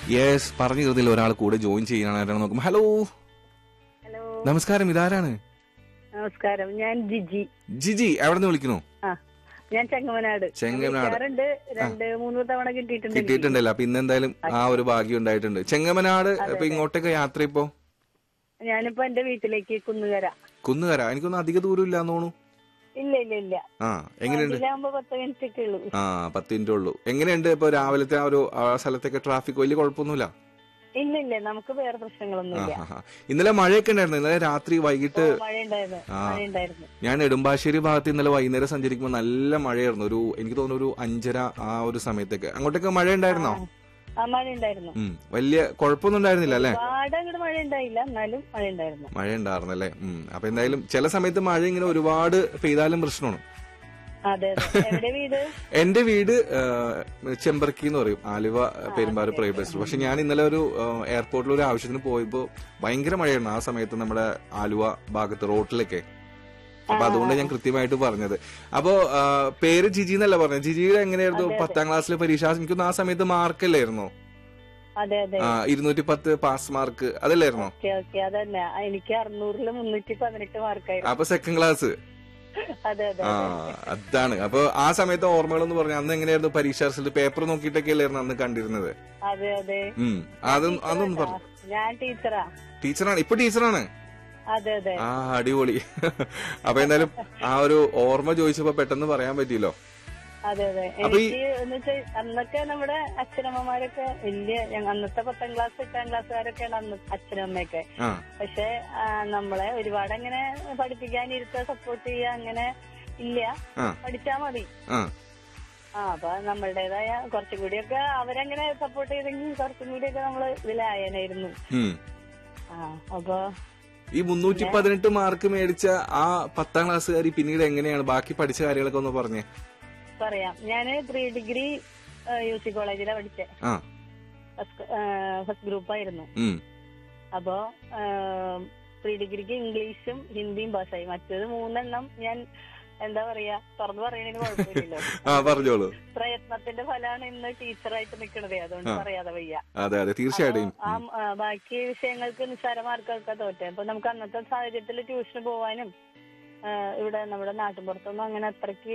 Yes പറഞ്ഞു തീർന്നില്ല ഒരാൾ കൂടെ ജോയിൻ ചെയ്യാനായിട്ടാണ് നോക്കും ഹലോ ഹലോ നമസ്കാരം ഇതാരാണ് നമസ്കാരം ഞാൻ ജിജി ജിജി എവിടെ നിന്ന് വിളിക്കണു ആ ഞാൻ ചെങ്ങമനാട് ചെങ്ങമനാട്. വിളിക്കാറുണ്ട് രണ്ട് മൂന്ന് തവണ കിട്ടിയിട്ടുണ്ട് കിട്ടിയിട്ടുണ്ടല്ലോ അപ്പൊ ഇന്ന് എന്തായാലും ആ ഒരു ഭാഗ്യം ഉണ്ടായിട്ടുണ്ട് ചെങ്ങമനാട് ഇപ്പൊ ഇങ്ങോട്ടേക്ക് യാത്ര ഇപ്പോ ഞാനിപ്പോ എന്റെ വീട്ടിലേക്ക് കുന്നുകര കുന്നുകര എനിക്കൊന്നും അധിക ദൂരം ഇല്ലാന്ന് തോന്നുന്നു ഇല്ല ഇല്ല ഇല്ല ആ എങ്ങനെയുണ്ട് ഇതിലാകുമ്പോ പത്ത് മിനിറ്റ് ഒക്കെ ഉള്ളൂ ആ പത്ത് മിനിറ്റ് ഉള്ളൂ എങ്ങനെയുണ്ട് ഇപ്പൊ രാവിലത്തെ ആ ഒരു ആ സ്ഥലത്തൊക്കെ ട്രാഫിക് വലിയ കുഴപ്പമൊന്നുമില്ല ഇല്ല ഇല്ല നമുക്ക് വേറെ പ്രശ്നങ്ങളൊന്നും ആ ഇല്ല ആ, ആ. ഇന്നലെ മഴയൊക്കെ ഉണ്ടായിരുന്നു ഇന്നലെ രാത്രി വൈകിട്ട് മഴ ഉണ്ടായിരുന്നു ആ. മഴ ഉണ്ടായിരുന്നു ഞാൻ നെടുമ്പാശ്ശേരി ഭാഗത്ത് ഇന്നലെ വൈകുന്നേരം സഞ്ചരിക്കുമ്പോൾ നല്ല മഴയായിരുന്നു ഒരു എനിക്ക് തോന്നുന്നു ഒരു അഞ്ചര ആ ഒരു സമയത്തൊക്കെ അങ്ങോട്ടൊക്കെ മഴ ഉണ്ടായിരുന്നോ ആ മഴ ഉണ്ടായിരുന്നു ഉം വലിയ കുഴപ്പമൊന്നും ഉണ്ടായിരുന്നില്ല അല്ലേ ഒരുപാട് അങ്ങോട്ട് മഴ ഉണ്ടായില്ല എന്നാലും മഴ ഉണ്ടായിരുന്നു മഴ ഉണ്ടായിരുന്നല്ലേ ഉം അപ്പൊ എന്തായാലും ചില സമയത്ത് മഴ ഇങ്ങനെ ഒരുപാട് പെയ്താലും പ്രശ്നമാണ് അതെ അതെ എവിടെ വീട് എന്റെ വീട് ആ, ചെമ്പറക്കി എന്ന് പറയും ആലുവ പെരുമ്പാറ് പ്രൈവറ്റ് ബസ് പക്ഷെ ഞാൻ ഇന്നലെ ഒരു ആ, എയർപോർട്ടിൽ ഒരു ആവശ്യത്തിന് പോയപ്പോ ഭയങ്കര മഴയായിരുന്നു ആ സമയത്ത് നമ്മുടെ ആലുവ ഭാഗത്ത് റോട്ടിലൊക്കെ അപ്പൊ അതുകൊണ്ട് ഞാൻ കൃത്യമായിട്ട് പറഞ്ഞത് അപ്പോ ആ, പേര് ജിജി എന്നല്ല പറഞ്ഞത് ജിജിയുടെ എങ്ങനെയായിരുന്നു പത്താം ക്ലാസ്സിലെ പരീക്ഷ എനിക്കൊന്ന് ആ സമയത്ത് മാർക്കല്ലായിരുന്നോ അതെ അതെ ആ ഇരുന്നൂറ്റി പത്ത് പാസ് മാർക്ക് അതല്ലായിരുന്നോ ഓക്കെ ഓക്കെ അതന്നെ എനിക്ക് അറുന്നൂറില് മുന്നൂറ്റി പതിനെട്ട് മാർക്കായിരുന്നു അപ്പൊ സെക്കൻഡ് ക്ലാസ് അതെ അതെ ആ അതാണ് അപ്പൊ ആ സമയത്ത് ഓർമ്മകളെന്ന് പറഞ്ഞ അന്ന് എങ്ങനെയായിരുന്നു പരീക്ഷ റിസൾട്ട് പേപ്പർ നോക്കിയിട്ടൊക്കെ അല്ലായിരുന്നു അന്ന് കണ്ടിരുന്നത് അതെ അതെ ഉം അതും അതൊന്നും പറഞ്ഞു ഞാൻ ടീച്ചറാ ടീച്ചറാണ് ഇപ്പൊ ടീച്ചറാണ് അതെ അതെ ആ അടിപൊളി അപ്പൊ എന്തായാലും ആ ഒരു ഓർമ്മ ചോദിച്ചപ്പോ പെട്ടെന്ന് പറയാൻ പറ്റിയല്ലോ അതെ അതെ അപ്പൊ ഈ- എനിക്ക് എന്ന് വെച്ചാൽ അന്നൊക്കെ നമ്മുടെ അച്ഛനമ്മമാരൊക്കെ വലിയ ഞങ്ങ- അന്നത്തെ പത്താം ക്ലാസ് എട്ടാം ക്ലാസ്സുകാരൊക്കെയാണ് അന്ന് അച്ഛനമ്മയൊക്കെ ആ പക്ഷെ ആ, നമ്മളെ ഒരുപാട് അങ്ങനെ പഠിപ്പിക്കാനിരുത്ത സപ്പോർട്ട് ചെയ്യാ അങ്ങനെ ഇല്ല ആ പഠിച്ചാ മതി ആ ആ അപ്പൊ നമ്മളുടേതായ കുറച്ചും കൂടിയൊക്കെ അവരങ്ങനെ സപ്പോർട്ട് ചെയ്തെങ്കിൽ കുറച്ചും കൂടിയൊക്കെ നമ്മള് ഇതിലായനായിരുന്നു ഉം ആ അപ്പൊ ഈ മുന്നൂറ്റി പതിനെട്ട് മാർക്ക് മേടിച്ച ആ പത്താം ക്ലാസ്സുകാരി പിന്നീട് എങ്ങനെയാണ് ബാക്കി പഠിച്ച കാര്യങ്ങളൊക്കെ ഒന്ന് പറഞ്ഞേ പറയാം ഞാന് പ്രീ ഡിഗ്രി യു സി കോളേജിലാണ് പഠിച്ചേ ആ ഫസ്റ്റ് ഗ്രൂപ്പ് ആയിരുന്നു ഉം അപ്പോ പ്രീ ഡിഗ്രിക്ക് ഇംഗ്ലീഷും ഹിന്ദിയും പാസ്സായി മറ്റേത് മൂന്നെണ്ണം ഞാൻ എന്താ പറയാ തുറന്നു പറയണതിന് കുഴപ്പമില്ലല്ലോ ആ പറഞ്ഞോളൂ പ്രയത്നത്തിന്റെ ഫലമാണ് ഇന്ന് ടീച്ചറായിട്ട് നിൽക്കണത് അതുകൊണ്ട് പറയാതെ വയ്യ അതെ അതെ തീർച്ചയായിട്ടും ആ ആ, ബാക്കി വിഷയങ്ങൾക്ക് നിസ്സാര മാർക്കൊക്കെ തോറ്റെ അപ്പൊ നമുക്ക് അന്നത്തെ സാഹചര്യത്തിൽ ട്യൂഷന് പോവാനും ആ, ഇവിടെ നമ്മുടെ നാട്ടിൻപുറത്തൊന്നും അങ്ങനെ അത്രയ്ക്ക്